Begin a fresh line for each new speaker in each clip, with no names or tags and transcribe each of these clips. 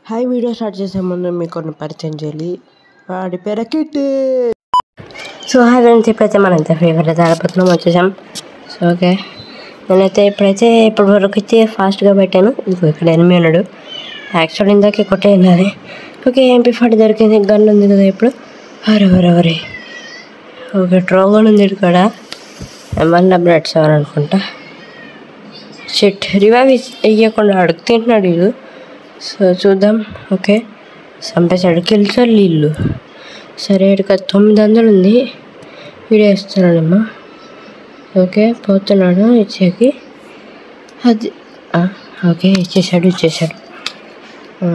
Hi video start చేసే ముందు మీకు కొన్ని పరిచయం చేయాలి వాడి పేరు కిట్
సో హాయ్ ఫ్రెండ్స్ ఇప్పుడైతే మనం అయితే ఫేవరెట్ తాడపత్రం వచ్చేసాం సో ఓకే నేనైతే ఇప్పుడైతే ఇప్పటి వరకు అయితే ఫాస్ట్గా పెట్టాను ఇంకో ఇక్కడ ఎనిమిది ఉన్నాడు యాక్చువల్ ఇందాక కొట్టేయండి అది ఓకే ఎంపీ ఫార్టీ దొరికింది గన్ ఉంది కదా ఇప్పుడు అరే అరే అరే ఓకే ట్రోగన్ ఉంది ఇక్కడ వన్ డబ్బులు సెవెన్ అనుకుంటా షిట్ రివైవ్ ఇవ్వకుండా అడుగు తింటున్నాడు వీడు సో చూద్దాం ఓకే చంపేశాడు కిల్చారు వీళ్ళు సరే ఇక్కడ తొమ్మిది వందలు ఉంది వీడియో ఇస్తున్నాడమ్మా ఓకే పోతున్నాడు ఇచ్చేకి అది ఆ, ఓకే ఇచ్చేసాడు ఇచ్చేసాడు ఆ,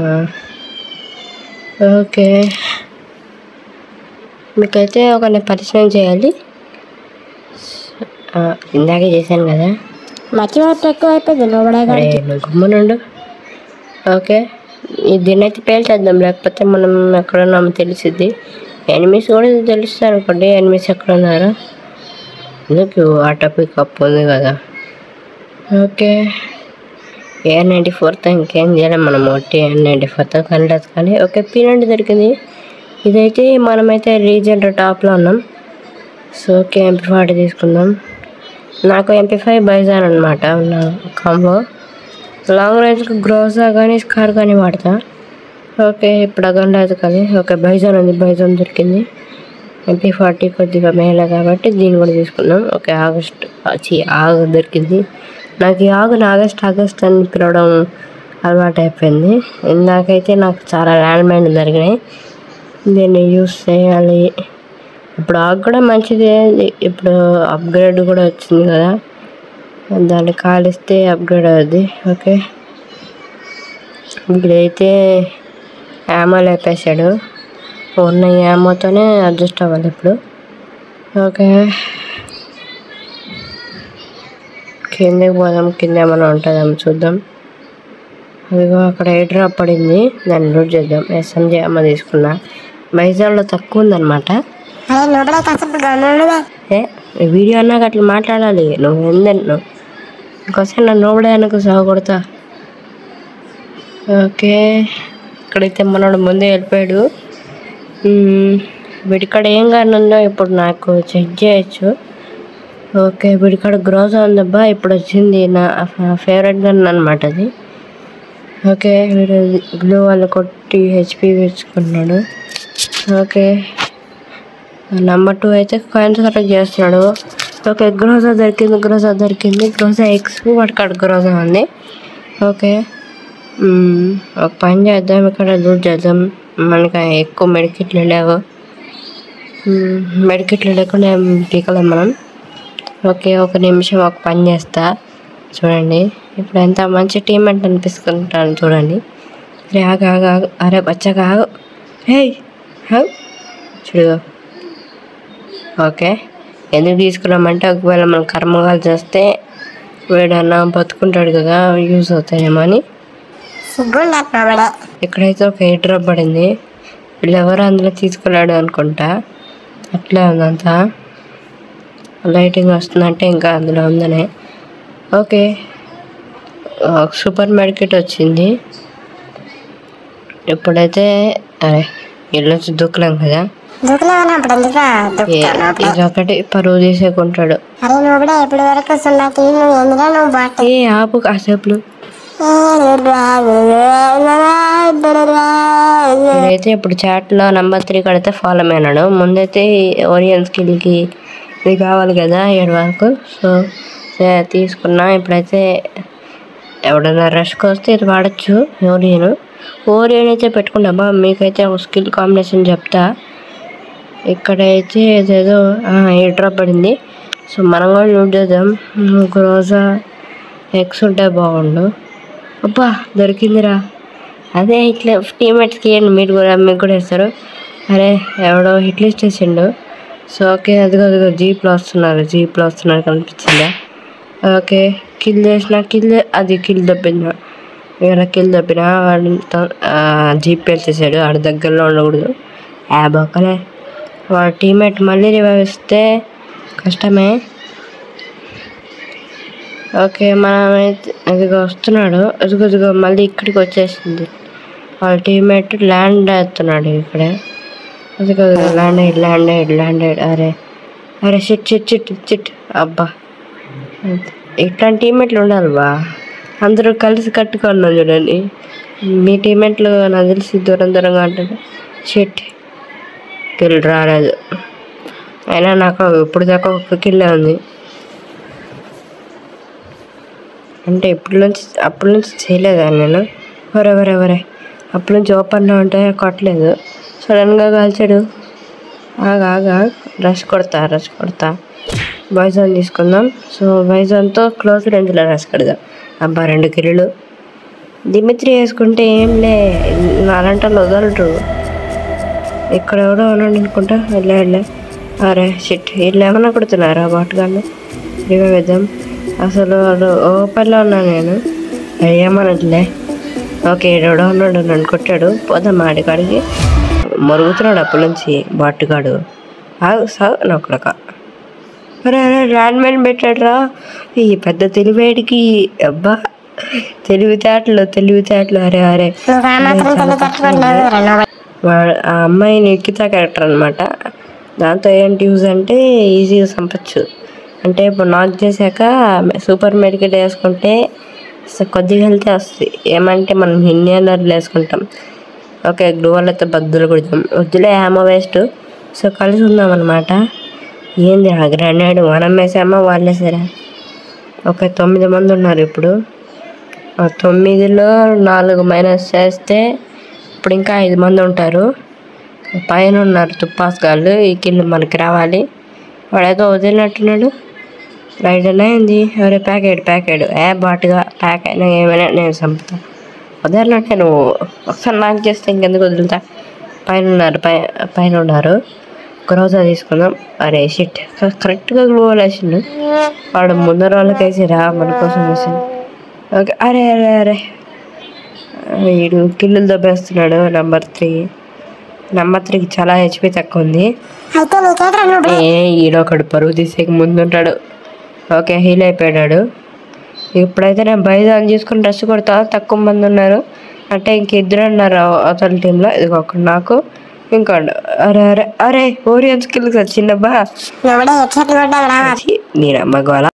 ఓకే మీకైతే ఒక నేను పరిచయం చేయాలి ఆ, ఇందాకే చేశాను కదా
మర్చిపోతే ఎక్కువ అయిపోయింది లోపడే
అరే నువ్వు గమ్మునుండు ఓకే ఈ దీన్ని అయితే పేల్చేద్దాం లేకపోతే మనం ఎక్కడ ఉన్నామో తెలిసిద్ది ఎనిమిస్ కూడా తెలుస్తారు అనుకోండి ఎనిమిస్ ఎక్కడ ఉన్నారు ఎందుకు ఆ టాపిక్ అప్పు ఉంది కదా ఓకే ఏ నైంటీ ఫోర్తో ఇంకేం చేయలేం మనం ఒట్టి ఏ నైంటీ ఫోర్తో కనలేదు కానీ ఓకే పీనండి దొరికింది ఇదైతే మనమైతే రీజన్ టాప్లో ఉన్నాం సో ఓకే ఎంపీ ఫార్టీ తీసుకుందాం నాకు ఎంపీ ఫైవ్ బైజాన్ అనమాట నా కాంబో లాంగ్ రేంజ్కి గ్రోసా కానీ స్కార్ కానీ వాడతా ఓకే ఇప్పుడు అగండా అయితే కానీ ఓకే బైజాన్ ఉంది బైజాన్ దొరికింది ఎంపీ ఫార్టీ కొద్దిగా మేలే కాబట్టి దీన్ని కూడా తీసుకున్నాం ఓకే ఆగస్ట్ వచ్చి ఆగు దొరికింది నాకు ఈ ఆగుని ఆగస్ట్ ఆగస్ట్ అని పిలవడం అలవాటు అయిపోయింది ఇందాకైతే నాకు చాలా ల్యాండ్ మైండ్ జరిగినాయి దీన్ని యూస్ చేయాలి ఇప్పుడు ఆకు కూడా మంచిదే ఇప్పుడు అప్గ్రేడ్ కూడా వచ్చింది కదా దాన్ని కాలిస్తే అప్గ్రేడ్ అవుద్ది ఓకే ఇప్పుడైతే యామో లేపేశాడు ఉన్న యామోతోనే అడ్జస్ట్ అవ్వాలి ఇప్పుడు ఓకే కిందకి పోదాం కింద ఏమైనా ఉంటుందేమో చూద్దాం అదిగో అక్కడ ఏ డ్రాప్ పడింది దాన్ని లూట్ చేద్దాం ఎస్ఎంజే అమ్మ తీసుకున్నా బైజాన్లో తక్కువ ఉందన్నమాట
అదే లోపలే కాసేపు గమనుడే
ఏ వీడియో అన్నాక అట్లా మాట్లాడాలి నువ్వు ఏందన్ను ఇంకోసారి నన్ను నోబడే అనుకు సాగు కొడతా ఓకే ఇక్కడైతే మనోడు ముందే వెళ్ళిపోయాడు మ్మ్. వీడికాడ ఏం కానీ ఉందో ఇప్పుడు నాకు చెక్ చేయొచ్చు ఓకే వీడికాడ గ్రోజా ఉందబ్బా ఇప్పుడు వచ్చింది నా ఫేవరెట్ గన్ అనమాట అది ఓకే వీడు గ్లూ వాళ్ళు కొట్టి హెచ్పి వేసుకున్నాడు ఓకే నెంబర్ టూ అయితే కాయిన్స్ కలెక్ట్ చేస్తున్నాడు ఓకే గ్రోజా దొరికింది గ్రోజా దొరికింది గ్రోజా ఎక్స్ వాడికాడ గ్రోజా ఉంది ఓకే మ్మ్. ఒక పని చేద్దాం ఇక్కడ లూట్ చేద్దాం మనకి ఎక్కువ మెడికిట్లు లేవు మ్మ్. మెడికిట్లు లేకుండా ఏం పీకలేం మనం ఓకే ఒక నిమిషం ఒక పని చేస్తా చూడండి ఇప్పుడు ఎంత మంచి టీం అంటే అనిపిస్తుంటాను చూడండి అరే ఆగు ఆగు ఆగు అరే బచ్చగా ఆగు హే ఆగు చూడు ఓకే ఎందుకు తీసుకున్నామంటే ఒకవేళ మనం కర్మగాలు చేస్తే వీడన్నా బతుకుంటాడు కదా యూజ్ అవుతాయేమో అని
సిగ్గు నాకు లోపడే
ఇక్కడైతే ఒక ఎయిట్ డ్రాప్ పడింది వీళ్ళు ఎవరు అందులో తీసుకెళ్ళాడు అనుకుంటా అట్లే ఉందంతా లైటింగ్ వస్తుందంటే ఇంకా అందులో ఉందనే ఓకే ఒక సూపర్ మార్కెట్ వచ్చింది ఇప్పుడైతే అరే ఇల్లు దుక్కలేం కదా
దూకులేమని అప్పుడు ఎందుకు
ఏ- ఇది ఒకటి పరువు తీసేకుంటాడు
అరే లోపడే ఎప్పటి వరకు సున్నాకి నువ్వు ఎందులో నువ్వు బాట
ఏ ఆపు కాసేపులు నేనైతే ఇప్పుడు చాట్లో నంబర్ త్రీ కడితే ఫాలో అయినాడు ముందైతే ఓరియన్ స్కిల్కి ఇది కావాలి కదా ఏడు వరకు సో సరే తీసుకున్నా ఇప్పుడైతే ఎవడైనా రష్కి వస్తే ఇది వాడచ్చు ఓరియన్ ఓరియన్ అయితే పెట్టుకున్నాబా మీకైతే ఒక స్కిల్ కాంబినేషన్ చెప్తా ఇక్కడైతే ఏదేదో ఏ డ్రాప్ పడింది సో మనం కూడా యూజ్ చేద్దాం ఒక రోజా ఎక్స్ ఉంటే బాగుండు అబ్బా దొరికిందిరా అదే ఇట్లా టీమేట్స్కి ఇవ్వండి మీరు కూడా మీకు కూడా ఇస్తారు అరే ఎవడో హిట్ లిస్ట్ వేసిండు సో ఓకే అదిగో అదిగో జీప్లో వస్తున్నారు జీప్లో వస్తున్నారు కనిపించిందా ఓకే కిల్ చేసిన కిల్ అది కిల్ దప్పింది వేరే కిల్ దప్పిన వాడి జీప్ పేల్చేసాడు వాడి దగ్గరలో ఉండకూడదు ఆ బొక్కలే వాడి టీమేట్ మళ్ళీ రివైవ్ ఇస్తే కష్టమే ఓకే మనమైతే అదిగో వస్తున్నాడు అదిగో అదిగో మళ్ళీ ఇక్కడికి వచ్చేసింది వాళ్ళ టీమ్మేట్ ల్యాండ్ వేస్తున్నాడు ఇక్కడ అది కాదు ల్యాండ్ అయ్యాడు ల్యాండ్ అయ్యాడు ల్యాండ్ అయ్యాడు అరే అరే చిట్ చిట్ చిట్ చిట్ అబ్బా ఇట్లాంటి టీమ్మేట్లు ఉండాలి బా అందరూ కలిసి కట్టుకున్నాం చూడండి మీ టీమ్మేట్లు నాకు తెలిసి దూరం దూరంగా అంటారు షిట్ కిల్ రాలేదు అయినా నాకు ఇప్పుడు దాకా ఒక కిల్లే ఉంది అంటే ఇప్పటి నుంచి అప్పటి నుంచి చేయలేదా నేను వరే వరే వరే అప్పటి నుంచి ఓపెన్లో ఉంటే కొట్టలేదు సడన్గా కాల్చాడు ఆగా ఆగా రష్ కొడతా రష్ కొడతా వైజాన్ తీసుకుందాం సో వైజాన్తో క్లోజ్ రేంజ్లో రష్ కొడదాం అబ్బా రెండు కిల్లులు దిమిత్రి వేసుకుంటే ఏం లే నాలంటే వదలరు ఇక్కడ ఎవడో ఉన్నాడు అనుకుంటా వెళ్ళే వెళ్ళే అరే షిట్ వీళ్ళు ఏమన్నా కొడుతున్నారా బాటుగాళ్ళు రివైవ్ వేద్దాం అసలు వాడు ఓపెన్లో ఉన్నాను నేను ఏమనట్లే ఓకే ఎవడో ఉన్నాడు నన్ను కొట్టాడు పోదాం ఆడికాడికి మరుగుతున్నాడు అప్పటి నుంచి బాటుగాడు ఆగు సాగు నొక్కడక అరే అరే ల్యాండ్ మైన్ పెట్టాడురా ఈ పెద్ద తెలివేడికి అబ్బా తెలివితేటలు తెలివితేటలు అరే అరే
నువ్వు ఆ మాత్రం తెలివి తట్టుకోలేవు రా నువ్వు
వాడు ఆ అమ్మాయి నిఖిత క్యారెక్టర్ అనమాట దాంతో ఏంటి యూజ్ అంటే ఈజీగా చంపచ్చు అంటే ఇప్పుడు నాక్ చేశాక సూపర్ మెడికెట్ వేసుకుంటే స- కొద్దిగా వెళ్తే వస్తుంది ఏమంటే మనం హిన్యానర్లు వేసుకుంటాం ఓకే గ్లూ వాళ్ళతో బద్దులు కొడతాం వద్దులే ఏమో వేస్ట్ సో కలిసి ఉందాం అనమాట ఏంది ఆ గ్రానైడ్ మనం వేసామా వాళ్ళు వేసారా ఒక తొమ్మిది మంది ఉన్నారు ఇప్పుడు ఆ తొమ్మిదిలో నాలుగు మైనస్ చేస్తే ఇప్పుడు ఇంకా ఐదు మంది ఉంటారు పైన ఉన్నారు తుప్పాస్గాళ్ళు ఈ కిల్లు మనకి రావాలి వాడేదో వదిలినట్టున్నాడు రైడ్ అయినా ఏంది ఎవరే ప్యాకెట్ ప్యాకెట్ ఏ బాటుగా ప్యాక్ అయినా ఏమైనా నేను చంపుతా వదలనట్టే నువ్వు ఒకసారి నాకు చేస్తే ఇంకెందుకు వదులుతా పైన ఉన్నారు పై పైన ఉన్నారు గ్రోజా తీసుకుందాం అరే షిట్ కరెక్ట్గా గ్లూ వేసిండు వాడు ముందర వాళ్ళకి వేసిరా మన కోసం వేసి ఓకే అరే అరే అరే వీడు కిల్లులు దబ్బేస్తున్నాడు నెంబర్ త్రీ నెంబర్ త్రీకి చాలా హెచ్పి తక్కువ ఉంది
అయితే నీకేట్రా నువ్వు
ఏ ఈడొకడు పరువు తీసేకి ముందుంటాడు ఓకే హీల్ అయిపోయాడు ఇప్పుడైతే నేను బైజాన్ తీసుకుని డ్రెస్ కొడతా తక్కువ మంది ఉన్నారు అంటే ఇంక ఇద్దరు ఉన్నారు అవతల టీంలో ఇది ఒకడు నాకు ఇంకోడు అరే అరే అరే ఓరియన్స్ కిల్కి చిన్నబ్బా
నువ్వుడే హెడ్షాట్ కొట్టావు రా
నేను అమ్మ గోల